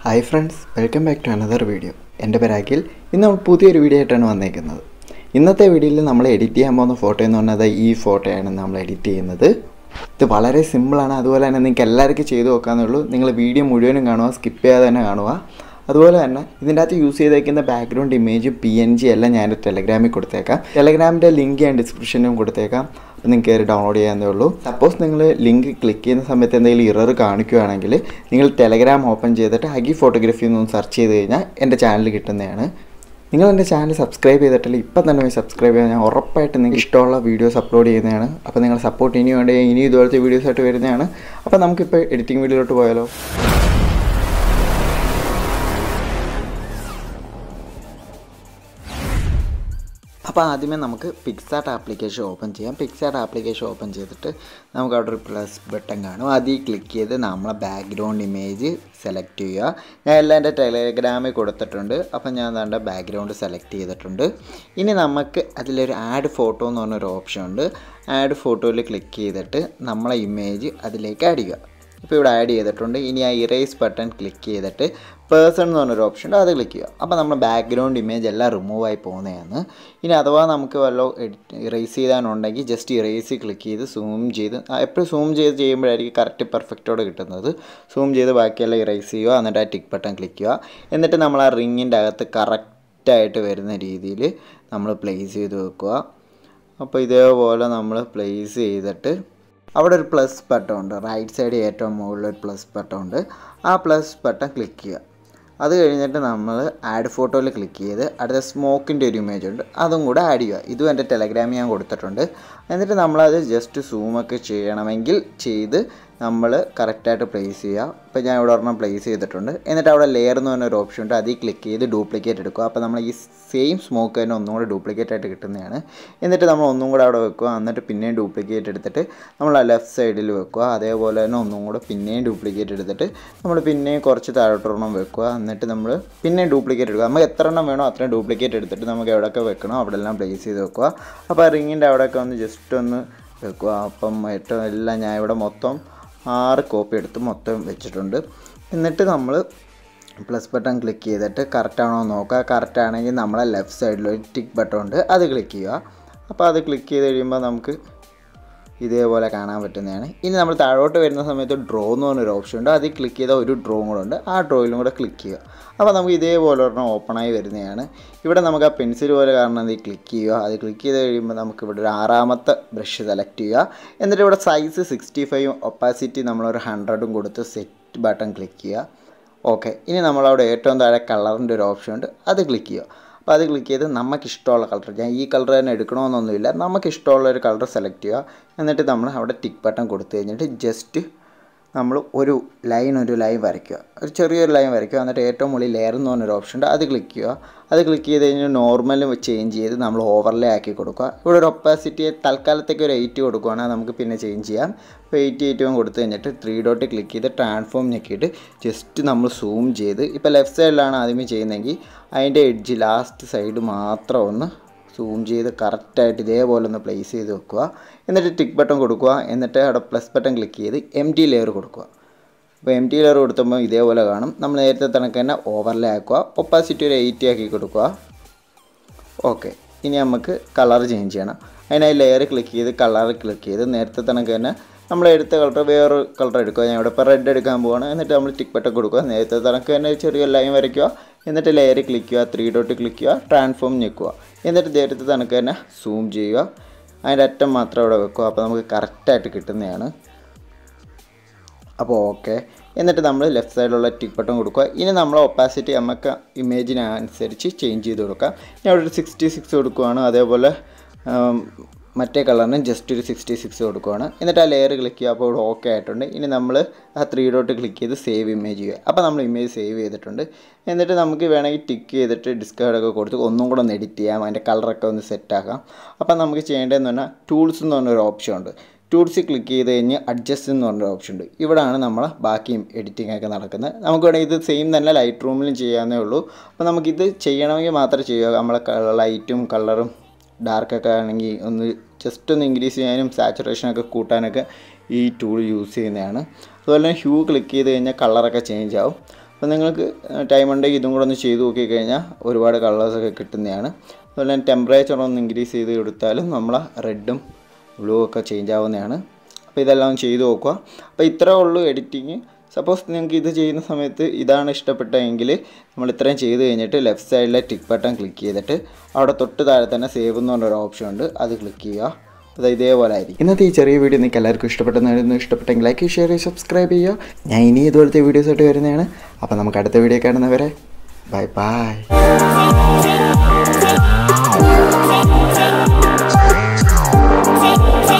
hi friends welcome back to another video എൻ്റെ പേര് അഖിൽ ഇന്ന് നമ്മൾ പുതിയൊരു വീഡിയോ ആയിട്ടാണ് വന്നേക്കുന്നത് ഇന്നത്തെ വീഡിയോയിൽ നമ്മൾ എഡിറ്റ് ചെയ്യാൻ പോകുന്ന ഫോട്ടോ എന്ന് പറഞ്ഞത് ഈ ഫോട്ടോയാണ് നമ്മൾ എഡിറ്റ് ചെയ്യുന്നത് ഇത് വളരെ സിമ്പിളാണ് അതുപോലെ തന്നെ നിങ്ങൾക്ക് എല്ലാവർക്കും ചെയ്തു നോക്കാന്നേ ഉള്ളൂ നിങ്ങൾ വീഡിയോ മുഴുവനും കാണുക സ്കിപ്പ് ചെയ്യാതെ തന്നെ കാണുക അതുപോലെ തന്നെ ഇതിൻ്റെ അകത്ത് യൂസ് ചെയ്തേക്കുന്ന background image P N G എല്ലാം ഞാൻ ടെലഗ്രാമിൽ കൊടുത്തേക്കാം ടെലഗ്രാമിൻ്റെ ലിങ്ക് ഞാൻ ഡിസ്ക്രിപ്ഷനിലും കൊടുത്തേക്കാം അപ്പോൾ നിങ്ങൾക്ക് കയറി ഡൗൺലോഡ് ചെയ്യാവുന്നേ ഉള്ളൂ സപ്പോസ് നിങ്ങൾ ലിങ്ക് ക്ലിക്ക് ചെയ്യുന്ന സമയത്ത് എന്തെങ്കിലും ഇറർ കാണിക്കുകയാണെങ്കിൽ നിങ്ങൾ ടെലഗ്രാം ഓപ്പൺ ചെയ്തിട്ട് ഹഗി ഫോട്ടോഗ്രാഫി എന്നൊന്ന് സെർച്ച് ചെയ്ത് കഴിഞ്ഞാൽ എൻ്റെ ചാനൽ കിട്ടുന്നതാണ് നിങ്ങൾ എൻ്റെ ചാനൽ സബ്സ്ക്രൈബ് ചെയ്തിട്ടില്ല ഇപ്പം തന്നെ പോയി സബ്സ്ക്രൈബ് ചെയ്യാൻ ഞാൻ ഉറപ്പായിട്ട് നിങ്ങൾക്ക് ഇഷ്ടമുള്ള വീഡിയോസ് അപ്ലോഡ് ചെയ്യുന്നതാണ് അപ്പോൾ നിങ്ങൾ സപ്പോർട്ട് ഇനി വേണ്ടി ഇനി ഇതുപോലത്തെ വീഡിയോസ് ആയിട്ട് വരുന്നതാണ് അപ്പോൾ നമുക്കിപ്പോൾ എഡിറ്റിംഗ് വീഡിയോയിലോട്ട് പോയാലോ അപ്പോൾ ആദ്യമേ നമുക്ക് പിക്സാർട്ട് ആപ്ലിക്കേഷൻ ഓപ്പൺ ചെയ്യാം പിക്സാർട്ട് ആപ്ലിക്കേഷൻ ഓപ്പൺ ചെയ്തിട്ട് നമുക്ക് അവിടെ ഒരു പ്ലസ് ബട്ടൺ കാണും അതിൽ ക്ലിക്ക് ചെയ്ത് നമ്മളെ ബാക്ക്ഗ്രൗണ്ട് ഇമേജ് സെലക്ട് ചെയ്യുക ഞാൻ എല്ലാം എൻ്റെ ടെലഗ്രാമിൽ കൊടുത്തിട്ടുണ്ട് അപ്പം ഞാൻ എന്താണ്ട് ബാക്ക്ഗ്രൗണ്ട് സെലക്ട് ചെയ്തിട്ടുണ്ട് ഇനി നമുക്ക് അതിലൊരു ആഡ് ഫോട്ടോ എന്ന് പറഞ്ഞൊരു ഓപ്ഷൻ ഉണ്ട് ആഡ് ഫോട്ടോയിൽ ക്ലിക്ക് ചെയ്തിട്ട് നമ്മളെ ഇമേജ് അതിലേക്ക് ആഡ് ചെയ്യുക ഇപ്പോൾ ഇവിടെ ആഡ് ചെയ്തിട്ടുണ്ട് ഇനി ആ ഇറേസ് ബട്ടൺ ക്ലിക്ക് ചെയ്തിട്ട് പേഴ്സൺ എന്ന് പറഞ്ഞൊരു ഓപ്ഷൻ ഉണ്ട് അത് ക്ലിക്ക് ചെയ്യുക അപ്പോൾ നമ്മുടെ ബാക്ക്ഗ്രൗണ്ട് ഇമേജ് എല്ലാം റിമൂവ് ആയി പോകുന്നതാണ് ഇനി അഥവാ നമുക്ക് വല്ല എഡിറ്റ് ഇറേസ് ചെയ്താനുണ്ടെങ്കിൽ ജസ്റ്റ് ഇറേസ് ക്ലിക്ക് ചെയ്ത് സൂം ചെയ്ത് എപ്പോഴും സൂം ചെയ്ത് ചെയ്യുമ്പോഴായിരിക്കും കറക്റ്റ് പെർഫെക്റ്റോടെ കിട്ടുന്നത് സൂം ചെയ്ത് ബാക്കിയെല്ലാം ഇറേസ് ചെയ്യുക എന്നിട്ട് ആ ടിക്ക് ബട്ടൺ ക്ലിക്ക് ചെയ്യുക എന്നിട്ട് നമ്മൾ ആ റിങ്ങിൻ്റെ അകത്ത് കറക്റ്റായിട്ട് വരുന്ന രീതിയിൽ നമ്മൾ പ്ലേസ് ചെയ്ത് വെക്കുക അപ്പോൾ ഇതേപോലെ നമ്മൾ പ്ലേസ് ചെയ്തിട്ട് അവിടെ ഒരു പ്ലസ് ബട്ടൺ ഉണ്ട് റൈറ്റ് സൈഡ് ഏറ്റവും മുകളിൽ ഒരു പ്ലസ് ബട്ടൺ ഉണ്ട് ആ പ്ലസ് ബട്ടൺ ക്ലിക്ക് ചെയ്യുക അത് കഴിഞ്ഞിട്ട് നമ്മൾ ആഡ് ഫോട്ടോയിൽ ക്ലിക്ക് ചെയ്ത് അടുത്ത സ്മോക്കിൻ്റെ ഒരു ഇമേജ് ഉണ്ട് അതും കൂടെ ആഡ് ചെയ്യുക ഇതും എൻ്റെ ടെലഗ്രാമിൽ ഞാൻ കൊടുത്തിട്ടുണ്ട് എന്നിട്ട് നമ്മളത് ജസ്റ്റ് സൂമൊക്കെ ചെയ്യണമെങ്കിൽ ചെയ്ത് നമ്മൾ കറക്റ്റായിട്ട് പ്ലേസ് ചെയ്യുക ഇപ്പോൾ ഞാൻ ഇവിടെ ഒരെണ്ണം പ്ലേസ് ചെയ്തിട്ടുണ്ട് എന്നിട്ട് അവിടെ ലെയർ എന്ന് പറഞ്ഞൊരു ഓപ്ഷൻ ഉണ്ട് അതിൽ ക്ലിക്ക് ചെയ്ത് ഡ്യൂപ്ലിക്കേറ്റ് എടുക്കുക അപ്പോൾ നമ്മൾ ഈ സെയിം സ്മോക്ക് തന്നെ ഒന്നും കൂടെ ഡ്യൂപ്ലിക്കേറ്റ് ആയിട്ട് കിട്ടുന്നതാണ് എന്നിട്ട് നമ്മൾ ഒന്നും കൂടെ അവിടെ വെക്കുക എന്നിട്ട് പിന്നെയും ഡ്യൂപ്ലിക്കേറ്റ് എടുത്തിട്ട് നമ്മൾ ആ ലെഫ്റ്റ് സൈഡിൽ വെക്കുക അതേപോലെ തന്നെ ഒന്നും കൂടെ പിന്നെയും ഡ്യൂപ്ലിക്കേറ്റ് എടുത്തിട്ട് നമ്മൾ പിന്നെയും കുറച്ച് താഴോട്ടൊരെണ്ണം വെക്കുക എന്നിട്ട് നമ്മൾ പിന്നെയും ഡ്യൂപ്ലിക്കേറ്റ് എടുക്കുക നമുക്ക് എത്ര എണ്ണം വേണോ അത്രയും ഡ്യൂപ്ലിക്കേറ്റ് എടുത്തിട്ട് നമുക്ക് എവിടെയൊക്കെ വെക്കണോ അവിടെ എല്ലാം പ്ലേസ് ചെയ്ത് വെക്കുക അപ്പോൾ ആ റിങ്ങിൻ്റെ അവിടെയൊക്കെ ഒന്ന് ജസ്റ്റ് ഒന്ന് വെക്കുക അപ്പം ഏറ്റവും എല്ലാം ഞാൻ ഇവിടെ മൊത്തം ആറ് കോപ്പി എടുത്ത് മൊത്തം വെച്ചിട്ടുണ്ട് എന്നിട്ട് നമ്മൾ പ്ലസ് ബട്ടൺ ക്ലിക്ക് ചെയ്തിട്ട് കറക്റ്റാണോ നോക്കുക കറക്റ്റ് ആണെങ്കിൽ നമ്മളെ ലെഫ്റ്റ് സൈഡിൽ ഒരു ടിക്ക് ബട്ടൺ ഉണ്ട് അത് ക്ലിക്ക് ചെയ്യുക അപ്പോൾ അത് ക്ലിക്ക് ചെയ്ത് കഴിയുമ്പോൾ നമുക്ക് ഇതേപോലെ കാണാൻ പറ്റുന്നതാണ് ഇനി നമ്മൾ താഴോട്ട് വരുന്ന സമയത്ത് ഡ്രോ എന്ന് പറഞ്ഞൊരു ഓപ്ഷൻ ഉണ്ട് അതിൽ ക്ലിക്ക് ചെയ്താൽ ഒരു ഡ്രോ കൂടെ ഉണ്ട് ആ ഡ്രോയിലും കൂടെ ക്ലിക്ക് ചെയ്യുക അപ്പോൾ നമുക്ക് ഇതേപോലെ ഒരെണ്ണം ഓപ്പണായി വരുന്നതാണ് ഇവിടെ നമുക്ക് ആ പെൻസിൽ പോലെ കാരണം അതിൽ ക്ലിക്ക് ചെയ്യുക അത് ക്ലിക്ക് ചെയ്ത് കഴിയുമ്പോൾ നമുക്ക് ഇവിടെ ഒരു ആറാമത്തെ ബ്രഷ് സെലക്ട് ചെയ്യുക എന്നിട്ട് ഇവിടെ സൈസ് സിക്സ്റ്റി ഫൈവും ഒപ്പാസിറ്റി നമ്മളൊരു ഹൺഡ്രഡും കൊടുത്ത് സെറ്റ് ബട്ടൺ ക്ലിക്ക് ചെയ്യുക ഓക്കെ ഇനി നമ്മളവിടെ ഏറ്റവും താഴെ കളറിൻ്റെ ഒരു ഓപ്ഷൻ ഉണ്ട് അത് ക്ലിക്ക് ചെയ്യുക അപ്പോൾ അത് ക്ലിക്ക് ചെയ്ത് നമുക്ക് ഇഷ്ടമുള്ള കളർ ഞാൻ ഈ കളർ തന്നെ എടുക്കണമെന്നൊന്നുമില്ല നമുക്ക് ഇഷ്ടമുള്ള ഒരു കളർ സെലക്ട് ചെയ്യുക എന്നിട്ട് നമ്മൾ അവിടെ ടിക്ക് ബട്ടൺ കൊടുത്തു കഴിഞ്ഞിട്ട് ജസ്റ്റ് നമ്മൾ ഒരു ലൈൻ ഒരു ലൈൻ വരയ്ക്കുക ഒരു ചെറിയൊരു ലൈൻ വരയ്ക്കുക എന്നിട്ട് ഏറ്റവും മുകളിൽ ലെയർ എന്ന് പറഞ്ഞൊരു ഓപ്ഷൻ ഉണ്ട് അത് ക്ലിക്ക് ചെയ്യുക അത് ക്ലിക്ക് ചെയ്ത് കഴിഞ്ഞാൽ നോർമൽ ചേഞ്ച് ചെയ്ത് നമ്മൾ ഓവർലേ ആക്കി കൊടുക്കുക ഇവിടെ ഒരു ഒപ്പാസിറ്റി തൽക്കാലത്തേക്ക് ഒരു എയ്റ്റ് കൊടുക്കുകയാണെങ്കിൽ നമുക്ക് പിന്നെ ചേഞ്ച് ചെയ്യാം അപ്പോൾ എയ്റ്റ് എയ്റ്റും കൊടുത്തു കഴിഞ്ഞിട്ട് ത്രീ ഡോട്ട് ക്ലിക്ക് ചെയ്ത് ട്രാൻസ്ഫോം ഞെക്കിയിട്ട് ജസ്റ്റ് നമ്മൾ സൂം ചെയ്ത് ഇപ്പോൾ ലെഫ്റ്റ് സൈഡിലാണ് ആദ്യമേ ചെയ്യുന്നതെങ്കിൽ അതിൻ്റെ എഡ്ജ് ലാസ്റ്റ് സൈഡ് മാത്രം ഒന്ന് സൂം ചെയ്ത് കറക്റ്റായിട്ട് ഇതേപോലെ ഒന്ന് പ്ലേസ് ചെയ്ത് വെക്കുക എന്നിട്ട് ടിക്ക് ബട്ടൺ കൊടുക്കുക എന്നിട്ട് അവിടെ പ്ലസ് ബട്ടൺ ക്ലിക്ക് ചെയ്ത് എം ടി ലെയർ കൊടുക്കുക അപ്പോൾ എം ടി ലെയർ കൊടുത്തുമ്പോൾ ഇതേപോലെ കാണും നമ്മൾ നേരത്തെ കണക്ക് തന്നെ ഓവർലേ ആക്കുക ഒപ്പാസിറ്റി ഒരു എയ്റ്റി ആക്കി കൊടുക്കുക ഓക്കെ ഇനി നമുക്ക് കളർ ചേഞ്ച് ചെയ്യണം അതിനായി ലെയർ ക്ലിക്ക് ചെയ്ത് കളർ ക്ലിക്ക് ചെയ്ത് നേരത്തെ കണക്ക് തന്നെ നമ്മൾ എടുത്ത കളർ വേറൊരു കളർ എടുക്കുക ഞാൻ ഇവിടെ ഇപ്പോൾ റെഡ് എടുക്കാൻ പോവാണ് എന്നിട്ട് നമ്മൾ ടിക്ക് ബട്ടൺ കൊടുക്കുക നേരത്തെ കണക്ക് തന്നെ ചെറിയ ലൈൻ വരയ്ക്കുക എന്നിട്ട് ലെയർ ക്ലിക്ക് ചെയ്യുക ത്രീ ഡോട്ട് ക്ലിക്ക് ചെയ്യുക ട്രാൻസ്ഫോം ഞെക്കുക എന്നിട്ട് നേരത്തെ കണക്ക് തന്നെ സൂം ചെയ്യുക അതിൻ്റെ അറ്റം മാത്രം ഇവിടെ വെക്കുക അപ്പോൾ നമുക്ക് കറക്റ്റായിട്ട് കിട്ടുന്നതാണ് അപ്പോൾ ഓക്കെ എന്നിട്ട് നമ്മൾ ലെഫ്റ്റ് സൈഡിലുള്ള ടിക്ക് ബട്ടൺ കൊടുക്കുക ഇനി നമ്മൾ ഒപ്പാസിറ്റി നമുക്ക് ഇമേജിനനുസരിച്ച് ചേഞ്ച് ചെയ്ത് കൊടുക്കാം ഞാൻ ഇവിടെ ഒരു സിക്സ്റ്റി സിക്സ് കൊടുക്കുകയാണ് അതേപോലെ മറ്റേ കളറിന് ജസ്റ്റ് ഒരു സിക്സ്റ്റി സിക്സ് കൊടുക്കുകയാണ് എന്നിട്ട് ആ ലെയർ ക്ലിക്ക് ചെയ്യുക അപ്പോൾ ഇവിടെ ഓക്കെ ആയിട്ടുണ്ട് ഇനി നമ്മൾ ആ ത്രീ ഡോട്ട് ക്ലിക്ക് ചെയ്ത് സേവ് ഇമേജ് ചെയ്യുക അപ്പോൾ നമ്മൾ ഇമേജ് സേവ് ചെയ്തിട്ടുണ്ട് എന്നിട്ട് നമുക്ക് വേണമെങ്കിൽ ടിക്ക് ചെയ്തിട്ട് ഡിസ്കാർഡൊക്കെ കൊടുത്ത് ഒന്നും കൂടെ ഒന്ന് എഡിറ്റ് ചെയ്യാം അതിൻ്റെ കളറൊക്കെ ഒന്ന് സെറ്റാക്കാം അപ്പോൾ നമുക്ക് ചെയ്യേണ്ടതെന്ന് പറഞ്ഞാൽ ടൂൾസ് എന്ന് പറഞ്ഞൊരു ഓപ്ഷൻ ഉണ്ട് ടൂൾസിൽ ക്ലിക്ക് ചെയ്ത് കഴിഞ്ഞ് അഡ്ജസ്റ്റ് എന്ന് പറഞ്ഞൊരു ഓപ്ഷൻ ഉണ്ട് ഇവിടെയാണ് നമ്മൾ ബാക്കിയും എഡിറ്റിംഗ് ഒക്കെ നടക്കുന്നത് നമുക്ക് വേണമെങ്കിൽ ഇത് സെയിം തന്നെ ലൈറ്റ് റൂമിലും ചെയ്യാവുന്നേ ഉള്ളൂ അപ്പോൾ നമുക്കിത് ചെയ്യണമെങ്കിൽ മാത്രമേ ചെയ്യുക നമ്മളെ ലൈറ്റും കളറും ഡാർക്കൊക്കെ ആണെങ്കിൽ ഒന്ന് ജസ്റ്റ് ഒന്ന് ഇൻക്രീസ് ചെയ്യാനും സാച്ചുറേഷനൊക്കെ കൂട്ടാനൊക്കെ ഈ ടൂൾ യൂസ് ചെയ്യുന്നതാണ് അതുപോലെ തന്നെ ഹ്യൂ ക്ലിക്ക് ചെയ്ത് കഴിഞ്ഞാൽ കളറൊക്കെ ചേഞ്ച് ആവും അപ്പോൾ നിങ്ങൾക്ക് ടൈം ഉണ്ടെങ്കിൽ ഇതും കൂടെ ഒന്ന് ചെയ്ത് നോക്കി കഴിഞ്ഞാൽ ഒരുപാട് കളേഴ്സൊക്കെ കിട്ടുന്നതാണ് അതുപോലെ തന്നെ ടെമ്പറേച്ചർ ഒന്ന് ഇൻക്രീസ് ചെയ്ത് കൊടുത്താലും നമ്മളെ റെഡും ബ്ലൂ ഒക്കെ ചേഞ്ച് ആവുന്നതാണ് അപ്പോൾ ഇതെല്ലാം ഒന്ന് ചെയ്ത് നോക്കുക അപ്പോൾ ഇത്രേ ഉള്ളൂ എഡിറ്റിങ് സപ്പോസ് നിങ്ങൾക്ക് ഇത് ചെയ്യുന്ന സമയത്ത് ഇതാണ് ഇഷ്ടപ്പെട്ടതെങ്കിൽ നമ്മൾ ഇത്രയും ചെയ്ത് കഴിഞ്ഞിട്ട് ലെഫ്റ്റ് സൈഡിലെ ടിക്ക് ബട്ടൺ ക്ലിക്ക് ചെയ്തിട്ട് അവിടെ തൊട്ട് താഴെ തന്നെ സേവ് എന്ന് പറഞ്ഞൊരു ഓപ്ഷൻ ഉണ്ട് അത് ക്ലിക്ക് ചെയ്യുക അത് ഇതേപോലെ ആയിരിക്കും ഇന്നത്തെ ഈ ചെറിയ വീഡിയോ നിങ്ങൾക്ക് എല്ലാവർക്കും ഇഷ്ടപ്പെട്ടെന്നായിരുന്നു ഇഷ്ടപ്പെട്ടെങ്കിൽ ലൈക്ക് ഷെയർ ചെയ്ത് സബ്സ്ക്രൈബ് ചെയ്യുക ഞാൻ ഇനി ഇതുപോലത്തെ വീഡിയോസ് ആയിട്ട് വരുന്നതാണ് അപ്പോൾ നമുക്ക് അടുത്ത വീഡിയോ കാണുന്നവരെ ബൈ ബൈ